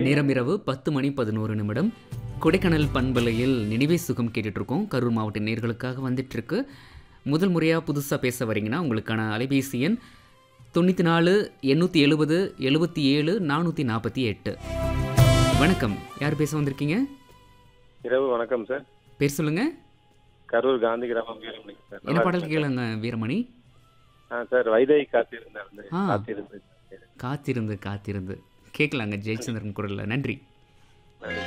நேரம் இரவு பத்து மணி பதினோரு நிமிடம் கொடைக்கானல் பண்பலையில் நினைவே சுகம் கேட்டுட்டு இருக்கோம் கரூர் மாவட்ட நேர்களுக்காக வந்துட்டு இருக்கு முதல் முறையாக புதுசாக பேச வரீங்கன்னா உங்களுக்கான அலைபேசி எண் தொண்ணூற்றி நாலு எண்ணூற்றி எழுபது எழுபத்தி ஏழு நானூற்றி நாற்பத்தி எட்டு வணக்கம் யார் பேச வந்திருக்கீங்க இரவு வணக்கம் சார் பேர் சொல்லுங்க கரூர் காந்தி கிராமம் வீரமணி சார் என்ன நல்லா பாடல் இருக்கேன் கேளுங்க வீரமணி ஆ சார் வைதேகி காத்திருந்தார் ஆ. காத்திருந்து காத்திருந்து காத்திருந்து கேட்கலாங்க ஜெயச்சந்திரன் குரலில் நன்றி